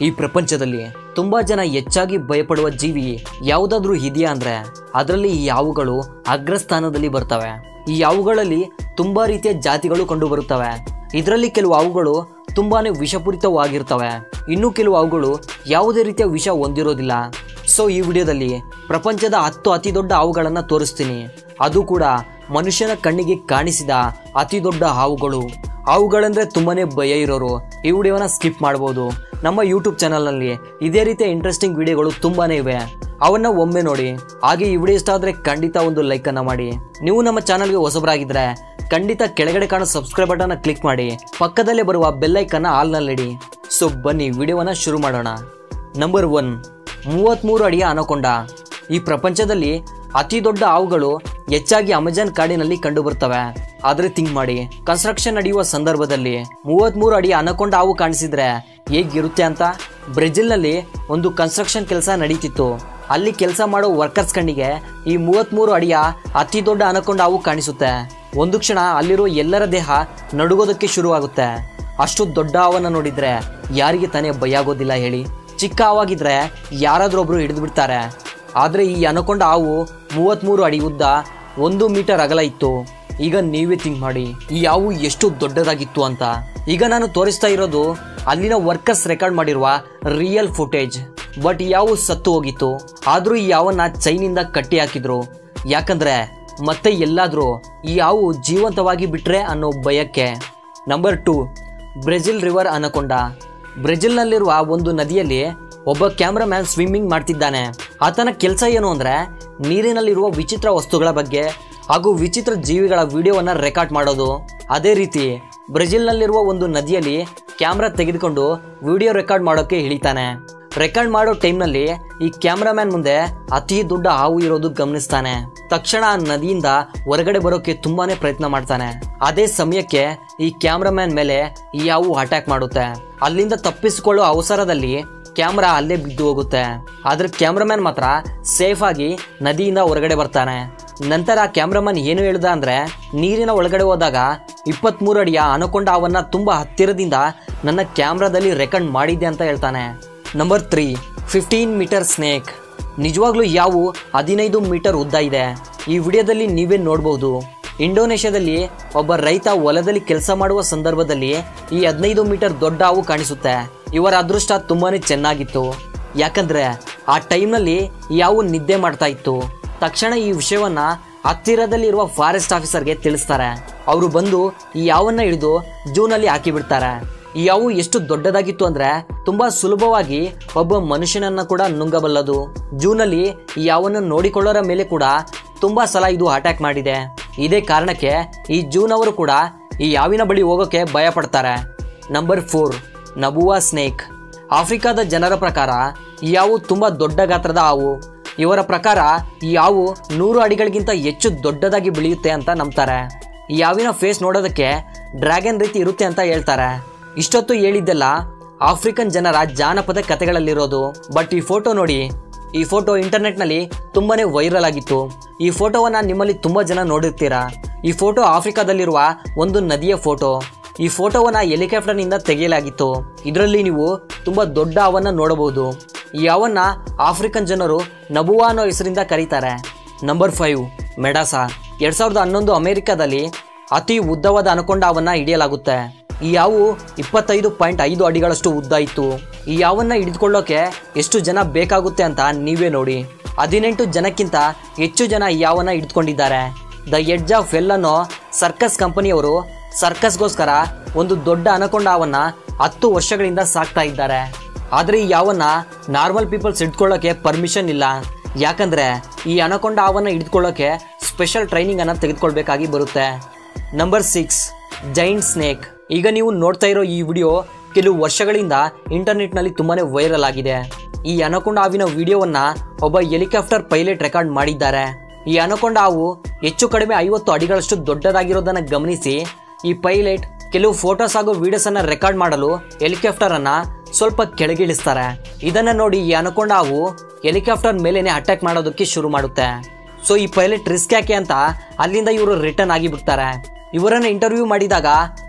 ಈ ಪ್ರಪಂಚದಲ್ಲಿ ತುಂಬಾ ಜನ ಹೆಚ್ಚಾಗಿ ಭಯಪಡುವ ಜೀವಿ ಯಾವುದಾದ್ರೂ ಇದೆಯಾ ಅಂದ್ರೆ ಅದರಲ್ಲಿ ಈ ಹಾವುಗಳು ಅಗ್ರಸ್ಥಾನದಲ್ಲಿ ಬರ್ತವೆ ಈ ಹಾವುಗಳಲ್ಲಿ ತುಂಬಾ ರೀತಿಯ ಜಾತಿಗಳು ಕಂಡು ಬರುತ್ತವೆ ಇದರಲ್ಲಿ ಕೆಲವು ಹಾವುಗಳು ತುಂಬಾನೇ ವಿಷಪೂರಿತವಾಗಿರ್ತವೆ ಇನ್ನು ಕೆಲವು ಹಾವುಗಳು ಯಾವುದೇ ರೀತಿಯ ವಿಷ ಹೊಂದಿರೋದಿಲ್ಲ ಸೊ ಈ ವಿಡಿಯೋದಲ್ಲಿ ಪ್ರಪಂಚದ ಹತ್ತು ಅತಿ ದೊಡ್ಡ ಹಾವುಗಳನ್ನು ತೋರಿಸ್ತೀನಿ ಅದು ಕೂಡ ಮನುಷ್ಯನ ಕಣ್ಣಿಗೆ ಕಾಣಿಸಿದ ಅತಿ ದೊಡ್ಡ ಹಾವುಗಳು ಹಾವುಗಳಂದ್ರೆ ತುಂಬಾನೇ ಭಯ ಇರೋರು ಈ ವಿಡಿಯೋನ ಸ್ಕಿಪ್ ಮಾಡ್ಬೋದು ನಮ್ಮ ಯೂಟ್ಯೂಬ್ ಚಾನಲ್ನಲ್ಲಿ ಇದೇ ರೀತಿಯ ಇಂಟ್ರೆಸ್ಟಿಂಗ್ ವಿಡಿಯೋಗಳು ತುಂಬಾನೇ ಇವೆ ಅವನ್ನ ಒಮ್ಮೆ ನೋಡಿ ಹಾಗೆ ಈ ವಿಡಿಯೋ ಇಷ್ಟ ಆದರೆ ಖಂಡಿತ ಒಂದು ಲೈಕ್ ಅನ್ನ ಮಾಡಿ ನೀವು ನಮ್ಮ ಚಾನಲ್ಗೆ ಹೊಸಬರಾಗಿದ್ರೆ ಖಂಡಿತ ಕೆಳಗಡೆ ಕಾಣೋ ಸಬ್ಸ್ಕ್ರೈಬ್ ಬಟನ್ ಕ್ಲಿಕ್ ಮಾಡಿ ಪಕ್ಕದಲ್ಲೇ ಬರುವ ಬೆಲ್ಲೈಕನ್ನ ಆಲ್ನಲ್ಲಿಡಿ ಸೊ ಬನ್ನಿ ವಿಡಿಯೋವನ್ನ ಶುರು ಮಾಡೋಣ ನಂಬರ್ ಒನ್ ಮೂವತ್ತ್ಮೂರು ಅಡಿಯ ಅನಕೊಂಡ ಈ ಪ್ರಪಂಚದಲ್ಲಿ ಅತಿ ದೊಡ್ಡ ಹಾವುಗಳು ಹೆಚ್ಚಾಗಿ ಅಮೆಜಾನ್ ಕಾಡಿನಲ್ಲಿ ಕಂಡು ಬರ್ತವೆ ಆದ್ರೆ ಥಿಂಕ್ ಮಾಡಿ ಕನ್ಸ್ಟ್ರಕ್ಷನ್ ನಡೆಯುವ ಸಂದರ್ಭದಲ್ಲಿ ಮೂವತ್ತ್ಮೂರು ಅಡಿಯ ಅನಕೊಂಡ ಹಾವು ಕಾಣಿಸಿದ್ರೆ ಹೇಗಿರುತ್ತೆ ಅಂತ ಬ್ರೆಜಿಲ್ನಲ್ಲಿ ಒಂದು ಕನ್ಸ್ಟ್ರಕ್ಷನ್ ಕೆಲಸ ನಡೀತಿತ್ತು ಅಲ್ಲಿ ಕೆಲಸ ಮಾಡೋ ವರ್ಕರ್ಸ್ ಕಣ್ಣಿಗೆ ಈ ಮೂವತ್ತ್ಮೂರು ಅಡಿಯ ಅತಿ ದೊಡ್ಡ ಅನಕೊಂಡ ಹಾವು ಕಾಣಿಸುತ್ತೆ ಒಂದು ಕ್ಷಣ ಅಲ್ಲಿರೋ ಎಲ್ಲರ ದೇಹ ನಡುಗೋದಕ್ಕೆ ಶುರುವಾಗುತ್ತೆ ಅಷ್ಟು ದೊಡ್ಡ ಹಾವನ್ನ ನೋಡಿದ್ರೆ ಯಾರಿಗೆ ತಾನೇ ಭಯ ಆಗೋದಿಲ್ಲ ಹೇಳಿ ಚಿಕ್ಕ ಹಾವಾಗಿದ್ರೆ ಯಾರಾದ್ರೂ ಒಬ್ರು ಹಿಡಿದು ಬಿಡ್ತಾರೆ ಆದ್ರೆ ಈ ಅನಕೊಂಡ ಹಾವು ಮೂವತ್ತ್ಮೂರು ಅಡಿ ಉದ್ದ ಒಂದು ಮೀಟರ್ ಅಗಲ ಇತ್ತು ಈಗ ನೀವೇ ಥಿಂಕ್ ಮಾಡಿ ಈ ಹಾವು ಎಷ್ಟು ದೊಡ್ಡದಾಗಿತ್ತು ಅಂತ ಈಗ ನಾನು ತೋರಿಸ್ತಾ ಇರೋದು ಅಲ್ಲಿನ ವರ್ಕರ್ಸ್ ರೆಕಾರ್ಡ್ ಮಾಡಿರುವ ರಿಯಲ್ ಫುಟೇಜ್ ಬಟ್ ಈ ಹಾವು ಸತ್ತು ಹೋಗಿತ್ತು ಆದ್ರೂ ಈ ಹಾವನ್ನ ಚೈನಿಂದ ಕಟ್ಟಿ ಹಾಕಿದ್ರು ಯಾಕಂದ್ರೆ ಮತ್ತೆ ಎಲ್ಲಾದ್ರೂ ಈ ಹಾವು ಜೀವಂತವಾಗಿ ಬಿಟ್ರೆ ಅನ್ನೋ ಭಯಕ್ಕೆ number two Brazil river anaconda ಬ್ರೆಜಿಲ್ನಲ್ಲಿರುವ ಒಂದು ನದಿಯಲ್ಲಿ ಒಬ್ಬ ಕ್ಯಾಮ್ರಾಮ್ಯಾನ್ ಸ್ವಿಮ್ಮಿಂಗ್ ಮಾಡ್ತಿದ್ದಾನೆ ಆತನ ಕೆಲಸ ಏನು ಅಂದ್ರೆ ನೀರಿನಲ್ಲಿರುವ ವಿಚಿತ್ರ ವಸ್ತುಗಳ ಬಗ್ಗೆ ಹಾಗೂ ವಿಚಿತ್ರ ಜೀವಿಗಳ ವಿಡಿಯೋವನ್ನ ರೆಕಾರ್ಡ್ ಮಾಡೋದು ಅದೇ ರೀತಿ ಬ್ರೆಜಿಲ್ನಲ್ಲಿರುವ ಒಂದು ನದಿಯಲ್ಲಿ ಕ್ಯಾಮ್ರಾ ತೆಗೆದುಕೊಂಡು ವಿಡಿಯೋ ರೆಕಾರ್ಡ್ ಮಾಡೋಕೆ ಇಳಿತಾನೆ ರೆಕಾರ್ಡ್ ಮಾಡೋ ಟೈಮ್ನಲ್ಲಿ ಈ ಕ್ಯಾಮ್ರಾಮ್ಯಾನ್ ಮುಂದೆ ಅತಿ ದೊಡ್ಡ ಹಾವು ಇರೋದು ಗಮನಿಸ್ತಾನೆ ತಕ್ಷಣ ಆ ನದಿಯಿಂದ ಹೊರಗಡೆ ಬರೋಕೆ ತುಂಬಾನೇ ಪ್ರಯತ್ನ ಮಾಡ್ತಾನೆ ಅದೇ ಸಮಯಕ್ಕೆ ಈ ಕ್ಯಾಮ್ರಾಮ್ಯಾನ್ ಮೇಲೆ ಈ ಹಾವು ಅಟ್ಯಾಕ್ ಮಾಡುತ್ತೆ ಅಲ್ಲಿಂದ ತಪ್ಪಿಸಿಕೊಳ್ಳೋ ಅವಸರದಲ್ಲಿ ಕ್ಯಾಮ್ರಾ ಅಲ್ಲೇ ಬಿದ್ದು ಹೋಗುತ್ತೆ ಆದ್ರೆ ಕ್ಯಾಮ್ರಾಮ್ಯಾನ್ ಮಾತ್ರ ಸೇಫ್ ಆಗಿ ನದಿಯಿಂದ ಹೊರಗಡೆ ಬರ್ತಾನೆ ನಂತರ ಆ ಕ್ಯಾಮ್ರಾಮನ್ ಏನು ಹೇಳ್ದ ಅಂದ್ರೆ ನೀರಿನ ಒಳಗಡೆ ಹೋದಾಗ ಇಪ್ಪತ್ಮೂರು ಅಡಿಯ ಅನಕೊಂಡ ಅವನ್ನ ತುಂಬಾ ಹತ್ತಿರದಿಂದ ನನ್ನ ಕ್ಯಾಮ್ರಾದಲ್ಲಿ ರೆಕಾರ್ಡ್ ಮಾಡಿದ್ದೆ ಅಂತ ಹೇಳ್ತಾನೆ number three fifteen meter snake ನಿಜವಾಗ್ಲೂ ಯಾವು ಹದಿನೈದು ಮೀಟರ್ ಉದ್ದ ಇದೆ ಈ ವಿಡಿಯೋದಲ್ಲಿ ನೀವೇ ನೋಡಬಹುದು ಇಂಡೋನೇಷ್ಯಾದಲ್ಲಿ ಒಬ್ಬ ರೈತ ಹೊಲದಲ್ಲಿ ಕೆಲಸ ಮಾಡುವ ಸಂದರ್ಭದಲ್ಲಿ ಈ ಹದಿನೈದು ಮೀಟರ್ ದೊಡ್ಡ ಹಾವು ಕಾಣಿಸುತ್ತೆ ಇವರ ಅದೃಷ್ಟ ತುಂಬಾನೇ ಚೆನ್ನಾಗಿತ್ತು ಯಾಕಂದ್ರೆ ಆ ಟೈಮ್ನಲ್ಲಿ ಈ ಹಾವು ನಿದ್ದೆ ಮಾಡ್ತಾ ಇತ್ತು ತಕ್ಷಣ ಈ ವಿಷಯವನ್ನ ಹತ್ತಿರದಲ್ಲಿರುವ ಫಾರೆಸ್ಟ್ ಆಫೀಸರ್ಗೆ ತಿಳಿಸ್ತಾರೆ ಅವರು ಬಂದು ಈ ಯಾವನ್ನ ಹಿಡಿದು ಜೂನಲ್ಲಿ ಹಾಕಿ ಬಿಡ್ತಾರೆ ಈ ಯಾವು ಎಷ್ಟು ದೊಡ್ಡದಾಗಿತ್ತು ಅಂದ್ರೆ ತುಂಬಾ ಸುಲಭವಾಗಿ ಒಬ್ಬ ಮನುಷ್ಯನನ್ನ ಕೂಡ ನುಂಗಬಲ್ಲದು ಜೂನಲ್ಲಿ ಈ ಯಾವನ್ನ ನೋಡಿಕೊಳ್ಳೋರ ಮೇಲೆ ಕೂಡ ತುಂಬಾ ಸಲ ಇದು ಅಟ್ಯಾಕ್ ಮಾಡಿದೆ ಇದೇ ಕಾರಣಕ್ಕೆ ಈ ಜೂನ್ ಅವರು ಕೂಡ ಈ ಯಾವಿನ ಬಳಿ ಹೋಗೋಕೆ ಭಯ ಪಡ್ತಾರೆ ನಂಬರ್ ಫೋರ್ ನಬುವಾ ಸ್ನೇಕ್ ಆಫ್ರಿಕಾದ ಜನರ ಪ್ರಕಾರ ಈ ಹಾವು ತುಂಬಾ ದೊಡ್ಡ ಗಾತ್ರದ ಹಾವು ಇವರ ಪ್ರಕಾರ ಈ ಹಾವು ನೂರು ಅಡಿಗಳಿಗಿಂತ ಹೆಚ್ಚು ದೊಡ್ಡದಾಗಿ ಬೆಳೆಯುತ್ತೆ ಅಂತ ನಂಬ್ತಾರೆ ಈ ಹಾವಿನ ಫೇಸ್ ನೋಡೋದಕ್ಕೆ ಡ್ರ್ಯಾಗನ್ ರೀತಿ ಇರುತ್ತೆ ಅಂತ ಹೇಳ್ತಾರೆ ಇಷ್ಟೊತ್ತು ಹೇಳಿದ್ದೆಲ್ಲ ಆಫ್ರಿಕನ್ ಜನರ ಜಾನಪದ ಕಥೆಗಳಲ್ಲಿರೋದು ಬಟ್ ಈ ಫೋಟೋ ನೋಡಿ ಈ ಫೋಟೋ ಇಂಟರ್ನೆಟ್ನಲ್ಲಿ ತುಂಬಾನೇ ವೈರಲ್ ಆಗಿತ್ತು ಈ ಫೋಟೋವನ್ನ ನಿಮ್ಮಲ್ಲಿ ತುಂಬಾ ಜನ ನೋಡಿರ್ತೀರಾ ಈ ಫೋಟೋ ಆಫ್ರಿಕಾದಲ್ಲಿರುವ ಒಂದು ನದಿಯ ಫೋಟೋ ಈ ಫೋಟೋವನ್ನ ಹೆಲಿಕಾಪ್ಟರ್ನಿಂದ ತೆಗೆಯಲಾಗಿತ್ತು ಇದರಲ್ಲಿ ನೀವು ತುಂಬಾ ದೊಡ್ಡ ಹಾವನ್ನ ನೋಡಬಹುದು ಈ ಹಾವನ್ನ ಆಫ್ರಿಕನ್ ಜನರು ನಬುವಾ ಅನ್ನೋ ಹೆಸರಿಂದ ಕರೀತಾರೆ ನಂಬರ್ ಫೈವ್ ಮೆಡಾಸಾ ಎರಡ್ ಸಾವಿರದ ಹನ್ನೊಂದು ಅಮೆರಿಕಾದಲ್ಲಿ ಅತಿ ಉದ್ದವಾದ ಅನಕೊಂಡ ಹಾವನ್ನ ಹಿಡಿಯಲಾಗುತ್ತೆ ಈ ಹಾವು ಇಪ್ಪತ್ತೈದು ಪಾಯಿಂಟ್ ಐದು ಅಡಿಗಳಷ್ಟು ಉದ್ದ ಇತ್ತು ಈ ಹಾವನ್ನ ಹಿಡಿದುಕೊಳ್ಳೋಕೆ ಎಷ್ಟು ಜನ ಬೇಕಾಗುತ್ತೆ ಅಂತ ನೀವೇ ನೋಡಿ ಹದಿನೆಂಟು ಜನಕ್ಕಿಂತ ಹೆಚ್ಚು ಜನ ಈ ಹಾವನ್ನ ಹಿಡಿದುಕೊಂಡಿದ್ದಾರೆ ದ ಎಡ್ಜ್ ಆಫ್ ವೆಲ್ ಅನ್ನೋ ಸರ್ಕಸ್ ಕಂಪನಿಯವರು ಸರ್ಕಸ್ಗೋಸ್ಕರ ಒಂದು ದೊಡ್ಡ ಅನಕೊಂಡ ಹಾವನ್ನ ಹತ್ತು ವರ್ಷಗಳಿಂದ ಸಾಕ್ತಾ ಇದ್ದಾರೆ ಆದರೆ ಈ ಯಾವನ್ನ ನಾರ್ಮಲ್ ಪೀಪಲ್ಸ್ ಹಿಡ್ಕೊಳ್ಳೋಕೆ ಪರ್ಮಿಷನ್ ಇಲ್ಲ ಯಾಕಂದ್ರೆ ಈ ಅನಕೊಂಡ ಹಾವನ್ನ ಹಿಡಿದುಕೊಳ್ಳೋಕೆ ಸ್ಪೆಷಲ್ ಟ್ರೈನಿಂಗ್ ಅನ್ನ ತೆಗೆದುಕೊಳ್ಬೇಕಾಗಿ ಬರುತ್ತೆ ನಂಬರ್ ಸಿಕ್ಸ್ ಜೈಂಟ್ ಸ್ನೇಕ್ ಈಗ ನೀವು ನೋಡ್ತಾ ಇರೋ ಈ ವಿಡಿಯೋ ಕೆಲವು ವರ್ಷಗಳಿಂದ ಇಂಟರ್ನೆಟ್ನಲ್ಲಿ ತುಂಬಾನೇ ವೈರಲ್ ಆಗಿದೆ ಈ ಅನಕೊಂಡ ಹಾವಿನ ವಿಡಿಯೋವನ್ನ ಒಬ್ಬ ಹೆಲಿಕಾಪ್ಟರ್ ಪೈಲಟ್ ರೆಕಾರ್ಡ್ ಮಾಡಿದ್ದಾರೆ ಈ ಅನಕೊಂಡ ಹಾವು ಹೆಚ್ಚು ಕಡಿಮೆ ಐವತ್ತು ಅಡಿಗಳಷ್ಟು ದೊಡ್ಡದಾಗಿರೋದನ್ನ ಗಮನಿಸಿ ಈ ಪೈಲಟ್ ಕೆಲವು ಫೋಟೋಸ್ ಹಾಗೂ ವಿಡಿಯೋಸ್ ಅನ್ನ ರೆಕಾರ್ಡ್ ಮಾಡಲು ಹೆಲಿಕಾಪ್ಟರ್ ಅನ್ನ ಸ್ವಲ್ಪ ಕೆಳಗಿಳಿಸ್ತಾರೆ ಇದನ್ನ ನೋಡಿ ಈ ಅನಕೊಂಡ ಹಾವು ಹೆಲಿಕಾಪ್ಟರ್ ಮೇಲೇನೆ ಅಟ್ಯಾಕ್ ಮಾಡೋದಕ್ಕೆ ಶುರು ಮಾಡುತ್ತೆ ಸೊ ಈ ಪೈಲಟ್ ರಿಸ್ಕ್ ಯಾಕೆ ಅಂತ ಅಲ್ಲಿಂದ ಇವರು ರಿಟರ್ನ್ ಆಗಿ ಬಿಡ್ತಾರೆ ಇವರನ್ನ ಇಂಟರ್ವ್ಯೂ ಮಾಡಿದಾಗ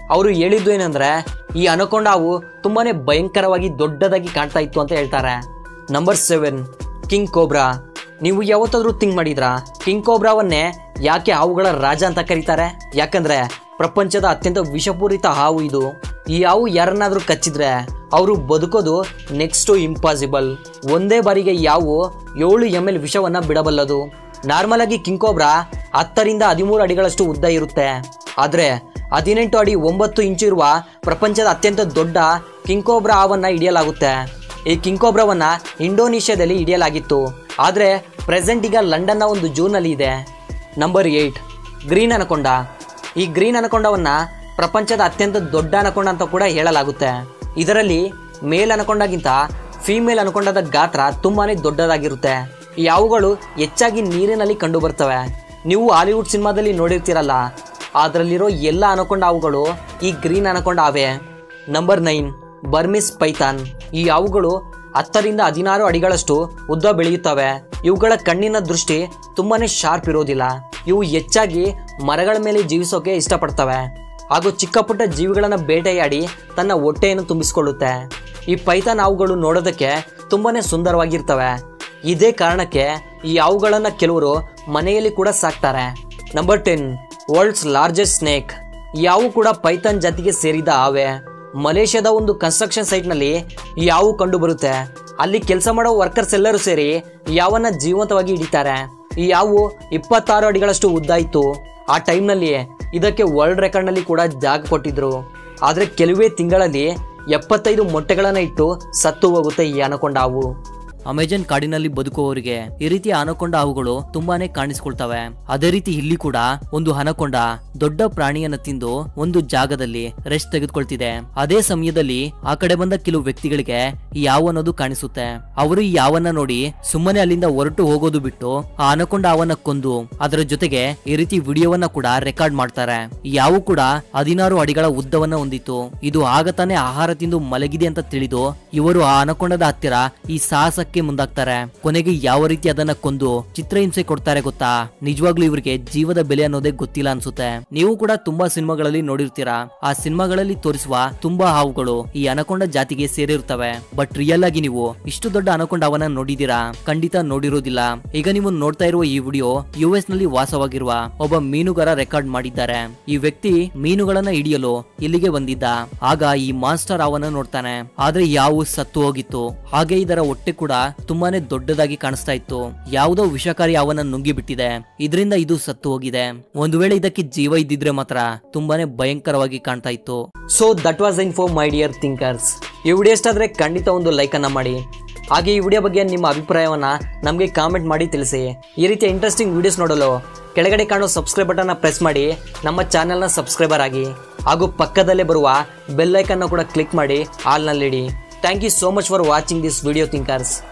ಅವರು ಹೇಳಿದ್ದು ಏನಂದ್ರೆ ಈ ಅನಕೊಂಡ ಹಾವು ತುಂಬಾನೇ ಭಯಂಕರವಾಗಿ ದೊಡ್ಡದಾಗಿ ಕಾಣ್ತಾ ಇತ್ತು ಅಂತ ಹೇಳ್ತಾರೆ ನಂಬರ್ ಸೆವೆನ್ ಕಿಂಗ್ ಕೋಬ್ರಾ ನೀವು ಯಾವತ್ತಾದ್ರೂ ಥಿಂಕ್ ಮಾಡಿದ್ರಾ ಕಿಂಗ್ ಕೋಬ್ರಾವನ್ನೇ ಯಾಕೆ ಹಾವುಗಳ ರಾಜ ಅಂತ ಕರೀತಾರೆ ಯಾಕಂದ್ರೆ ಪ್ರಪಂಚದ ಅತ್ಯಂತ ವಿಷಪೂರಿತ ಹಾವು ಇದು ಈ ಹಾವು ಯಾರನ್ನಾದ್ರೂ ಕಚ್ಚಿದ್ರೆ ಅವರು ಬದುಕೋದು ನೆಕ್ಸ್ಟ್ ಇಂಪಾಸಿಬಲ್ ಒಂದೇ ಬಾರಿಗೆ ಈ ಹಾವು ಏಳು ಎಮ್ ಎಲ್ ವಿಷವನ್ನ ಬಿಡಬಲ್ಲದು ನಾರ್ಮಲ್ ಆಗಿ ಕಿಂಗ್ ಕೋಬ್ರಾ ಹತ್ತರಿಂದ ಹದಿಮೂರು ಅಡಿಗಳಷ್ಟು ಉದ್ದ ಇರುತ್ತೆ ಆದ್ರೆ ಹದಿನೆಂಟು ಅಡಿ ಒಂಬತ್ತು ಇಂಚು ಇರುವ ಪ್ರಪಂಚದ ಅತ್ಯಂತ ದೊಡ್ಡ ಕಿಂಕೋಬ್ರಾ ಹಾವನ್ನ ಹಿಡಿಯಲಾಗುತ್ತೆ ಈ ಕಿಂಕೋಬ್ರಾವನ್ನ ಇಂಡೋನೇಷ್ಯಾದಲ್ಲಿ ಹಿಡಿಯಲಾಗಿತ್ತು ಆದರೆ ಪ್ರೆಸೆಂಟ್ ಈಗ ಲಂಡನ್ನ ಒಂದು ಜೂನಲ್ಲಿ ಇದೆ ನಂಬರ್ ಏಯ್ಟ್ ಗ್ರೀನ್ ಅನಕೊಂಡ ಈ ಗ್ರೀನ್ ಅನಕೊಂಡವನ್ನ ಪ್ರಪಂಚದ ಅತ್ಯಂತ ದೊಡ್ಡ ಅನಕೊಂಡ ಅಂತ ಕೂಡ ಹೇಳಲಾಗುತ್ತೆ ಇದರಲ್ಲಿ ಮೇಲ್ ಅನಕೊಂಡಗಿಂತ ಫೀಮೇಲ್ ಅನಕೊಂಡದ ಗಾತ್ರ ತುಂಬಾನೇ ದೊಡ್ಡದಾಗಿರುತ್ತೆ ಈ ಹಾವುಗಳು ಹೆಚ್ಚಾಗಿ ನೀರಿನಲ್ಲಿ ಕಂಡು ಬರ್ತವೆ ನೀವು ಹಾಲಿವುಡ್ ಸಿನಿಮಾದಲ್ಲಿ ನೋಡಿರ್ತೀರಲ್ಲ ಅದರಲ್ಲಿರೋ ಎಲ್ಲ ಅನಕೊಂಡ ಹಾವುಗಳು ಈ ಗ್ರೀನ್ ಅನಕೊಂಡ ಹಾವೇ ನಂಬರ್ ನೈನ್ ಬರ್ಮಿಸ್ ಪೈಥಾನ್ ಈ ಹಾವುಗಳು ಹತ್ತರಿಂದ ಹದಿನಾರು ಅಡಿಗಳಷ್ಟು ಉದ್ದ ಬೆಳೆಯುತ್ತವೆ ಇವುಗಳ ಕಣ್ಣಿನ ದೃಷ್ಟಿ ತುಂಬಾನೇ ಶಾರ್ಪ್ ಇರೋದಿಲ್ಲ ಇವು ಹೆಚ್ಚಾಗಿ ಮರಗಳ ಮೇಲೆ ಜೀವಿಸೋಕೆ ಇಷ್ಟಪಡ್ತವೆ ಹಾಗೂ ಚಿಕ್ಕ ಪುಟ್ಟ ಜೀವಿಗಳನ್ನು ಬೇಟೆಯಾಡಿ ತನ್ನ ಹೊಟ್ಟೆಯನ್ನು ತುಂಬಿಸಿಕೊಳ್ಳುತ್ತೆ ಈ ಪೈಥಾನ್ ಹಾವುಗಳು ನೋಡೋದಕ್ಕೆ ತುಂಬಾನೇ ಸುಂದರವಾಗಿರ್ತವೆ ಇದೇ ಕಾರಣಕ್ಕೆ ಈ ಹಾವುಗಳನ್ನು ಕೆಲವರು ಮನೆಯಲ್ಲಿ ಕೂಡ ಸಾಕ್ತಾರೆ number ten world's largest snake ಈ ಹಾವು ಕೂಡ ಪೈಥಾನ್ ಜಾತಿಗೆ ಸೇರಿದ ಹಾವೆ ಮಲೇಷ್ಯಾದ ಒಂದು ಕನ್ಸ್ಟ್ರಕ್ಷನ್ ಸೈಟ್ನಲ್ಲಿ ಈ ಹಾವು ಕಂಡು ಬರುತ್ತೆ ಅಲ್ಲಿ ಕೆಲಸ ಮಾಡೋ ವರ್ಕರ್ಸ್ ಎಲ್ಲರೂ ಸೇರಿ ಈ ಹಾವನ್ನ ಜೀವಂತವಾಗಿ ಹಿಡಿತಾರೆ ಈ ಹಾವು ಇಪ್ಪತ್ತಾರು ಅಡಿಗಳಷ್ಟು ಉದ್ದ ಇತ್ತು ಆ ಟೈಮ್ನಲ್ಲಿ ಇದಕ್ಕೆ ವರ್ಲ್ಡ್ ರೆಕಾರ್ಡ್ನಲ್ಲಿ ಕೂಡ ಜಾಗ ಕೊಟ್ಟಿದ್ರು ಆದರೆ ಕೆಲವೇ ತಿಂಗಳಲ್ಲಿ ಎಪ್ಪತ್ತೈದು ಮೊಟ್ಟೆಗಳನ್ನು ಇಟ್ಟು ಸತ್ತು ಹೋಗುತ್ತೆ ಈ ಅನಕೊಂಡ ಹಾವು ಅಮೆಜಾನ್ ಕಾಡಿನಲ್ಲಿ ಬದುಕುವವರಿಗೆ ಈ ರೀತಿಯ ಅನಕೊಂಡ ಹಾವುಗಳು ತುಂಬಾನೇ ಕಾಣಿಸ್ಕೊಳ್ತವೆ ಅದೇ ರೀತಿ ಇಲ್ಲಿ ಕೂಡ ಒಂದು ಅನಕೊಂಡ ದೊಡ್ಡ ಪ್ರಾಣಿಯನ್ನ ತಿಂದು ಒಂದು ಜಾಗದಲ್ಲಿ ರೆಸ್ಟ್ ತೆಗೆದುಕೊಳ್ತಿದೆ ಅದೇ ಸಮಯದಲ್ಲಿ ಆ ಕಡೆ ಬಂದ ಕೆಲವು ವ್ಯಕ್ತಿಗಳಿಗೆ ಈ ಯಾವು ಅನ್ನೋದು ಕಾಣಿಸುತ್ತೆ ಅವರು ಈ ಯಾವನ್ನ ನೋಡಿ ಸುಮ್ಮನೆ ಅಲ್ಲಿಂದ ಹೊರಟು ಹೋಗೋದು ಬಿಟ್ಟು ಆ ಅನಕೊಂಡ ಹಾವನ್ನ ಕೊಂದು ಅದರ ಜೊತೆಗೆ ಈ ರೀತಿ ವಿಡಿಯೋವನ್ನ ಕೂಡ ರೆಕಾರ್ಡ್ ಮಾಡ್ತಾರೆ ಈ ಯಾವು ಕೂಡ ಹದಿನಾರು ಅಡಿಗಳ ಉದ್ದವನ್ನ ಹೊಂದಿತ್ತು ಇದು ಆಗ ತಾನೇ ಆಹಾರ ತಿಂದು ಮಲಗಿದೆ ಅಂತ ತಿಳಿದು ಇವರು ಆ ಅನಕೊಂಡದ ಹತ್ತಿರ ಈ ಸಾಹಸಕ್ಕೆ ಮುಂದಾಗ್ತಾರೆ ಕೊನೆಗೆ ಯಾವ ರೀತಿ ಅದನ್ನ ಕೊಂದು ಚಿತ್ರಹಿಂಸೆ ಕೊಡ್ತಾರೆ ಗೊತ್ತಾ ನಿಜವಾಗ್ಲೂ ಇವರಿಗೆ ಜೀವದ ಬೆಲೆ ಅನ್ನೋದೇ ಗೊತ್ತಿಲ್ಲ ಅನ್ಸುತ್ತೆ ನೀವು ಕೂಡ ತುಂಬಾ ಸಿನಿಮಾಗಳಲ್ಲಿ ನೋಡಿರ್ತೀರಾ ಆ ಸಿನಿಮಾಗಳಲ್ಲಿ ತೋರಿಸುವ ತುಂಬಾ ಹಾವುಗಳು ಈ ಅನಕೊಂಡ ಜಾತಿಗೆ ಸೇರಿರ್ತವೆ ಬಟ್ ರಿಯಲ್ ಆಗಿ ನೀವು ಇಷ್ಟು ದೊಡ್ಡ ಅನಕೊಂಡ ಅವನ ನೋಡಿದೀರಾ ಖಂಡಿತ ನೋಡಿರೋದಿಲ್ಲ ಈಗ ನೀವು ನೋಡ್ತಾ ಇರುವ ಈ ವಿಡಿಯೋ ಯು ಎಸ್ ನಲ್ಲಿ ವಾಸವಾಗಿರುವ ಒಬ್ಬ ಮೀನುಗಾರ ರೆಕಾರ್ಡ್ ಮಾಡಿದ್ದಾರೆ ಈ ವ್ಯಕ್ತಿ ಮೀನುಗಳನ್ನ ಹಿಡಿಯಲು ಇಲ್ಲಿಗೆ ಬಂದಿದ್ದ ಆಗ ಈ ಮಾಸ್ಟರ್ ಅವನ ನೋಡ್ತಾನೆ ಆದ್ರೆ ಯಾವು ಸತ್ತು ಹೋಗಿತ್ತು ಹಾಗೆ ಇದರ ಹೊಟ್ಟೆ ಕೂಡ ತುಂಬಾನೇ ದೊಡ್ಡದಾಗಿ ಕಾಣಿಸ್ತಾ ಇತ್ತು ಯಾವುದೋ ವಿಷಕಾರಿ ಅವನ ನುಂಗಿ ಬಿಟ್ಟಿದೆ ಇದರಿಂದ ಇದು ಸತ್ತು ಹೋಗಿದೆ ಒಂದು ವೇಳೆ ಇದಕ್ಕೆ ಜೀವ ಇದ್ದಿದ್ರೆ ಮಾತ್ರ ತುಂಬಾನೇ ಭಯಂಕರವಾಗಿ ಕಾಣ್ತಾ ಇತ್ತು so that was in for my dear thinkers ಈ ವಿಡಿಯೋ ಇಷ್ಟ ಆದ್ರೆ ಖಂಡಿತ ಒಂದು ಲೈಕ್ ಅನ್ನ ಮಾಡಿ ಹಾಗೆ ಈ ವಿಡಿಯೋ ಬಗ್ಗೆ ನಿಮ್ಮ ಅಭಿಪ್ರಾಯವನ್ನ ನಮಗೆ ಕಾಮೆಂಟ್ ಮಾಡಿ ತಿಳಿಸಿ ಈ ರೀತಿಯ ಇಂಟ್ರೆಸ್ಟಿಂಗ್ ವಿಡಿಯೋಸ್ ನೋಡಲು ಕೆಳಗಡೆ ಕಾಣೋ ಸಬ್ಸ್ಕ್ರೈಬ್ ಬಟನ್ನ ಪ್ರೆಸ್ ಮಾಡಿ ನಮ್ಮ ಚಾನೆಲ್ನ ಸಬ್ಸ್ಕ್ರೈಬರ್ ಆಗಿ ಹಾಗೂ ಪಕ್ಕದಲ್ಲೇ ಬರುವ ಬೆಲ್ ಐಕನ್ನ ಕೂಡ ಕ್ಲಿಕ್ ಮಾಡಿ ಆಲ್ನಲ್ಲಿಡಿ thank you so much for watching this video thinkers